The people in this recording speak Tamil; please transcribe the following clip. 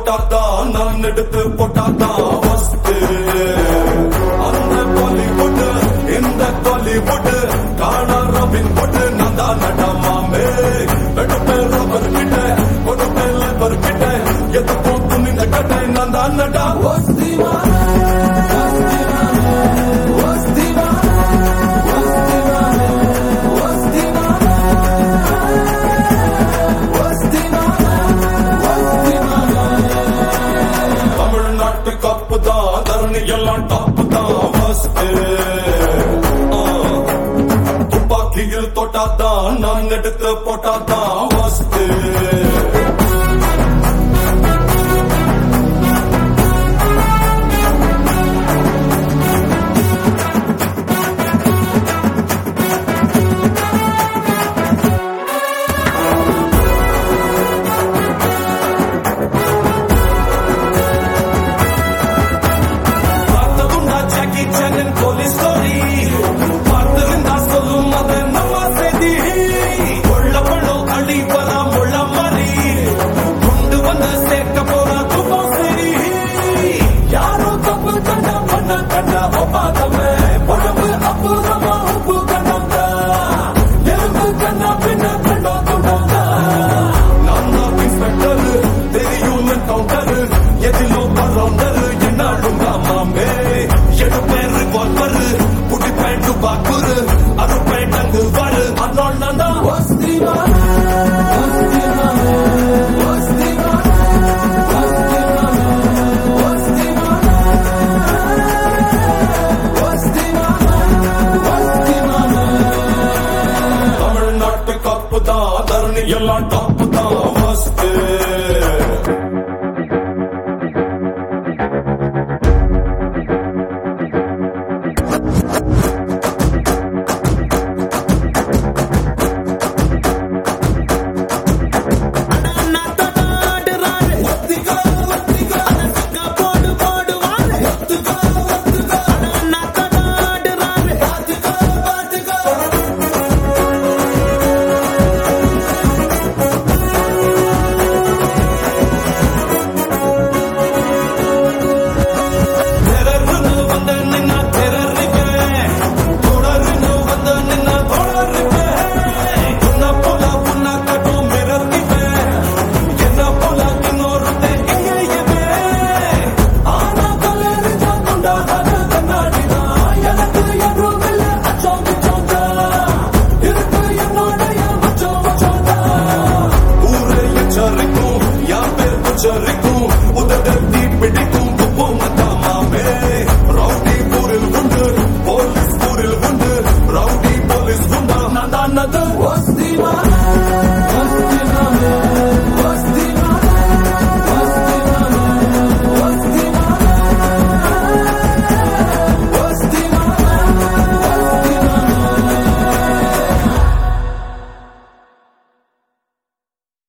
தொட்டாதான் நான் எடுத்து போட்டாதான் வஸ்து அந்த பாலிவுட் இந்த பாலிவுட் காணா ரபின் புட் நான் தான் நடமாமே எடுப்பே ரப்பர் கிட்ட கொடுப்பே லேபர் கிட்ட எதுக்கும் துணிந்த கட்டை நான் தான் நடா வஸ்தி தமிழ்நாட்டு கப்பு தான் தரணி எல்லாம் டாப்பு தான் ஃபர்ஸ்ட் துப்பாக்கியில் தொட்டாதான் நான் எடுத்து போட்டாதான் ஃபர்ஸ்ட் பார்த்ததுண்டா ஜாக்கி சானின் போலீஸ் ஸ்டோரி பார்த்திருந்தா சொல்லும் அது நம்ம செய்தி கொள்ள பழம் அடி வரா முள்ள மாதிரி கொண்டு வந்து சேர்க்க போற துப்பம் சரி யாரோ தப்பு கண்டா பண்ண கண்டா ஒப்பாதமே உடம்பு அப்புறமா உப்பு கண்டா எலும்பு கண்ணா பின்ன கண்டா கொண்டா நான் தான் இன்ஸ்பெக்டர் தெரியும் கவுண்டர் எதிலோ பரவுண்டர் என்னாலும் மாமே எடுப்பேன் ரிவால்வர் புடிப்பேன் துப்பாக்குரு அறுப்பேன் டங்கு வரு அதனால் நான் தான் தமிழ்நாட்டு கப்பு தான் தரணி எல்லாம் டாப்பு தான் ஃபர்ஸ்ட் தெரர்னு வந்து நின்னா தெரறிப்பேன். தொடர்னு வந்து நின்னா தொடர்றிப்பேன். உன்னை போல உன்னை காட்டும் மிரட்டிப்பேன். என்னை போல இன்னொருத்தன் எங்கேயுமே. ஆனா கல்லெறிஞ்சா கொண்டாடாத கண்ணாடிதான். எனக்கு என்றும் இல்லை அச்சம் பிச்சம்தான். இருக்கு என்னோடைய மச்சம் மச்சம்தான். ஊரே எச்சரிக்கும், என் பேர் உச்சரிக்கும். உதட தீ பிடிக்கும்